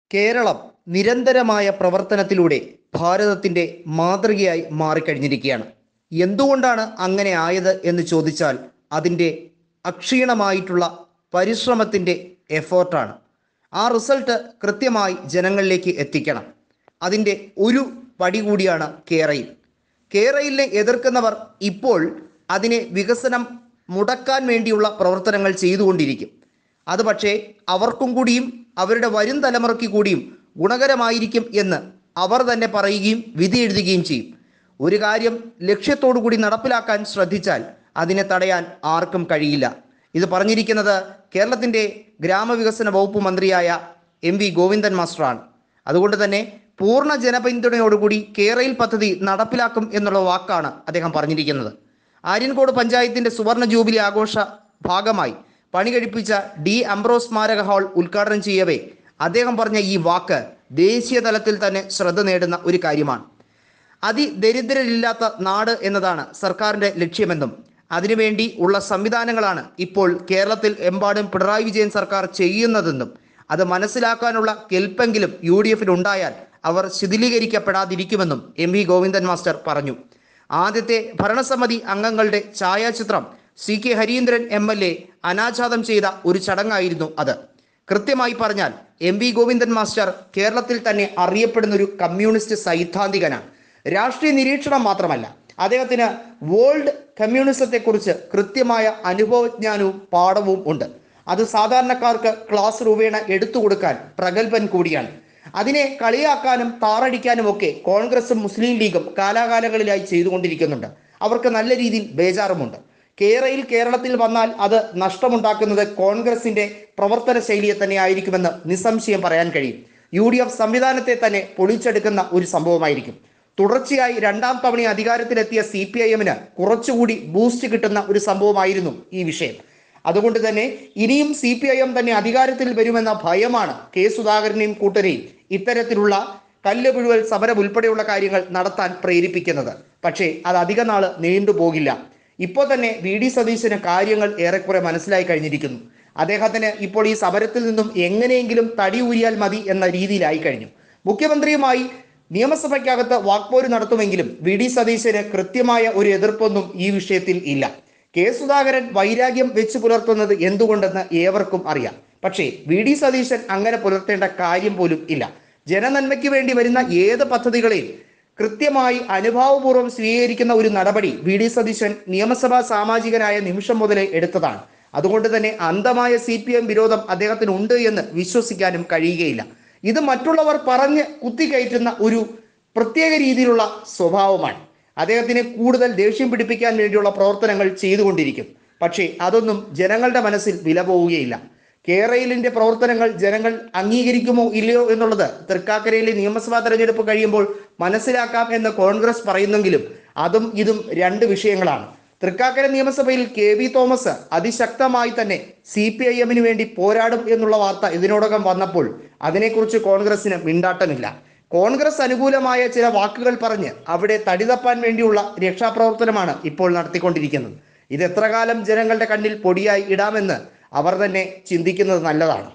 കേരളം നിരന്തരമായ പ്രവർത്തനത്തിലൂടെ ഭാരതത്തിൻ്റെ മാതൃകയായി മാറിക്കഴിഞ്ഞിരിക്കുകയാണ് എന്തുകൊണ്ടാണ് അങ്ങനെ ആയത് എന്ന് ചോദിച്ചാൽ അതിൻ്റെ അക്ഷീണമായിട്ടുള്ള പരിശ്രമത്തിൻ്റെ എഫേർട്ടാണ് ആ റിസൾട്ട് കൃത്യമായി ജനങ്ങളിലേക്ക് എത്തിക്കണം അതിൻ്റെ ഒരു പടി കൂടിയാണ് കേരയിൽ കേരളിനെ എതിർക്കുന്നവർ ഇപ്പോൾ അതിനെ വികസനം മുടക്കാൻ വേണ്ടിയുള്ള പ്രവർത്തനങ്ങൾ ചെയ്തുകൊണ്ടിരിക്കും അത് പക്ഷേ അവർക്കും കൂടിയും അവരുടെ വരും തലമുറയ്ക്ക് കൂടിയും ഗുണകരമായിരിക്കും എന്ന് അവർ തന്നെ പറയുകയും വിധി എഴുതുകയും ചെയ്യും ഒരു കാര്യം ലക്ഷ്യത്തോടു കൂടി നടപ്പിലാക്കാൻ ശ്രദ്ധിച്ചാൽ അതിനെ തടയാൻ ആർക്കും കഴിയില്ല ഇത് പറഞ്ഞിരിക്കുന്നത് കേരളത്തിൻ്റെ ഗ്രാമവികസന വകുപ്പ് മന്ത്രിയായ എം വി ഗോവിന്ദൻ മാസ്റ്ററാണ് അതുകൊണ്ട് തന്നെ പൂർണ്ണ ജനപിന്തുണയോടുകൂടി കേരയിൽ പദ്ധതി നടപ്പിലാക്കും എന്നുള്ള വാക്കാണ് അദ്ദേഹം പറഞ്ഞിരിക്കുന്നത് ആര്യൻകോട് പഞ്ചായത്തിന്റെ സുവർണ ജൂബിലി ആഘോഷ ഭാഗമായി പണി കഴിപ്പിച്ച ഡി അംബ്രോസ് സ്മാരക ഹാൾ ഉദ്ഘാടനം ചെയ്യവേ അദ്ദേഹം പറഞ്ഞ ഈ വാക്ക് ദേശീയ തലത്തിൽ തന്നെ ശ്രദ്ധ നേടുന്ന ഒരു കാര്യമാണ് അതിദരിദ്രരില്ലാത്ത നാട് എന്നതാണ് സർക്കാരിന്റെ ലക്ഷ്യമെന്നും അതിനുവേണ്ടി ഉള്ള സംവിധാനങ്ങളാണ് ഇപ്പോൾ കേരളത്തിൽ എമ്പാടും പിണറായി വിജയൻ സർക്കാർ ചെയ്യുന്നതെന്നും അത് മനസ്സിലാക്കാനുള്ള കെൽപ്പെങ്കിലും യു ഡി എഫിനുണ്ടായാൽ അവർ ശിഥിലീകരിക്കപ്പെടാതിരിക്കുമെന്നും എം വി ഗോവിന്ദൻ മാസ്റ്റർ പറഞ്ഞു ആദ്യത്തെ ഭരണസമിതി അംഗങ്ങളുടെ ഛായാചിത്രം C K Hareendran M L A അനാച്ഛാദം ചെയ്ത ഒരു ചടങ്ങായിരുന്നു അത് കൃത്യമായി പറഞ്ഞാൽ എം വി ഗോവിന്ദൻ മാസ്റ്റർ കേരളത്തിൽ തന്നെ അറിയപ്പെടുന്ന ഒരു കമ്മ്യൂണിസ്റ്റ് സൈദ്ധാന്തികനാണ് രാഷ്ട്രീയ നിരീക്ഷണം മാത്രമല്ല അദ്ദേഹത്തിന് വേൾഡ് കമ്മ്യൂണിസത്തെക്കുറിച്ച് കൃത്യമായ അനുഭവജ്ഞാനവും പാഠവും ഉണ്ട് അത് സാധാരണക്കാർക്ക് ക്ലാസ് രൂപേണ എടുത്തു കൊടുക്കാൻ പ്രഗത്ഭൻ കൂടിയാണ് അതിനെ കളിയാക്കാനും താറടിക്കാനും ഒക്കെ കോൺഗ്രസും മുസ്ലിം ലീഗും കാലാകാലങ്ങളിലായി ചെയ്തുകൊണ്ടിരിക്കുന്നുണ്ട് അവർക്ക് നല്ല രീതിയിൽ ബേജാറുമുണ്ട് കേരയിൽ കേരളത്തിൽ വന്നാൽ അത് നഷ്ടമുണ്ടാക്കുന്നത് കോൺഗ്രസിന്റെ പ്രവർത്തന ശൈലിയെ തന്നെ ആയിരിക്കുമെന്ന് നിസ്സംശയം പറയാൻ കഴിയും യു ഡി എഫ് സംവിധാനത്തെ തന്നെ പൊളിച്ചെടുക്കുന്ന ഒരു സംഭവമായിരിക്കും തുടർച്ചയായി രണ്ടാം തവണ അധികാരത്തിലെത്തിയ സി പി ഐ എമ്മിന് കുറച്ചുകൂടി ബൂസ്റ്റ് കിട്ടുന്ന ഒരു സംഭവമായിരുന്നു ഈ വിഷയം അതുകൊണ്ട് തന്നെ ഇനിയും സി പി ഐ എം തന്നെ അധികാരത്തിൽ വരുമെന്ന ഭയമാണ് കെ സുധാകരനെയും കൂട്ടരെയും ഇത്തരത്തിലുള്ള കല്ലുപുഴുവൽ സമരം ഉൾപ്പെടെയുള്ള കാര്യങ്ങൾ നടത്താൻ പ്രേരിപ്പിക്കുന്നത് പക്ഷേ അത് അധിക നാള് നീണ്ടുപോകില്ല ഇപ്പോൾ തന്നെ വി ഡി സതീശന് കാര്യങ്ങൾ ഏറെക്കുറെ മനസ്സിലായി കഴിഞ്ഞിരിക്കുന്നു അദ്ദേഹത്തിന് ഇപ്പോൾ ഈ സമരത്തിൽ നിന്നും എങ്ങനെയെങ്കിലും തടി ഊരിയാൽ മതി എന്ന രീതിയിലായി കഴിഞ്ഞു മുഖ്യമന്ത്രിയുമായി നിയമസഭയ്ക്കകത്ത് വാക്പോര് നടത്തുമെങ്കിലും വി ഡി സതീശന് കൃത്യമായ ഒരു എതിർപ്പൊന്നും ഈ വിഷയത്തിൽ ഇല്ല കെ സുധാകരൻ വൈരാഗ്യം വെച്ച് പുലർത്തുന്നത് എന്തുകൊണ്ടെന്ന് ഏവർക്കും അറിയാം പക്ഷേ വി ഡി സതീശൻ അങ്ങനെ പുലർത്തേണ്ട കാര്യം പോലും ഇല്ല ജനനന്മയ്ക്ക് വേണ്ടി വരുന്ന ഏത് പദ്ധതികളെയും കൃത്യമായി അനുഭാവപൂർവ്വം സ്വീകരിക്കുന്ന ഒരു നടപടി വി ഡി സതീശൻ നിയമസഭാ സാമാജികനായ നിമിഷം മുതലേ എടുത്തതാണ് അതുകൊണ്ട് തന്നെ അന്ധമായ സി പി എം വിരോധം അദ്ദേഹത്തിന് ഉണ്ട് എന്ന് വിശ്വസിക്കാനും കഴിയുകയില്ല ഇത് മറ്റുള്ളവർ പറഞ്ഞ് കുത്തിക്കയറ്റുന്ന ഒരു പ്രത്യേക രീതിയിലുള്ള സ്വഭാവമാണ് അദ്ദേഹത്തിന് കൂടുതൽ ദേഷ്യം പിടിപ്പിക്കാൻ വേണ്ടിയുള്ള പ്രവർത്തനങ്ങൾ ചെയ്തുകൊണ്ടിരിക്കും പക്ഷേ അതൊന്നും ജനങ്ങളുടെ മനസ്സിൽ വില പോവുകയില്ല കേരളിന്റെ പ്രവർത്തനങ്ങൾ ജനങ്ങൾ അംഗീകരിക്കുമോ ഇല്ലയോ എന്നുള്ളത് തൃക്കാക്കരയിലെ നിയമസഭാ തെരഞ്ഞെടുപ്പ് കഴിയുമ്പോൾ മനസ്സിലാക്കാം എന്ന് കോൺഗ്രസ് പറയുന്നെങ്കിലും അതും ഇതും രണ്ട് വിഷയങ്ങളാണ് തൃക്കാക്കര നിയമസഭയിൽ കെ വി തോമസ് അതിശക്തമായി തന്നെ സി പി ഐ എമ്മിന് വേണ്ടി പോരാടും എന്നുള്ള വാർത്ത ഇതിനോടകം വന്നപ്പോൾ അതിനെക്കുറിച്ച് കോൺഗ്രസിന് മിണ്ടാട്ടമില്ല കോൺഗ്രസ് അനുകൂലമായ ചില വാക്കുകൾ പറഞ്ഞ് അവിടെ തടിതപ്പാൻ വേണ്ടിയുള്ള രക്ഷാപ്രവർത്തനമാണ് ഇപ്പോൾ നടത്തിക്കൊണ്ടിരിക്കുന്നത് ഇത് എത്ര കാലം ജനങ്ങളുടെ കണ്ണിൽ പൊടിയായി ഇടാമെന്ന് അവർ തന്നെ ചിന്തിക്കുന്നത് നല്ലതാണ്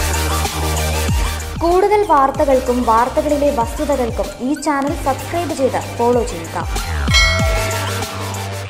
കൂടുതൽ വാർത്തകൾക്കും വാർത്തകളിലെ വസ്തുതകൾക്കും ഈ ചാനൽ സബ്സ്ക്രൈബ് ചെയ്ത് ഫോളോ ചെയ്യുക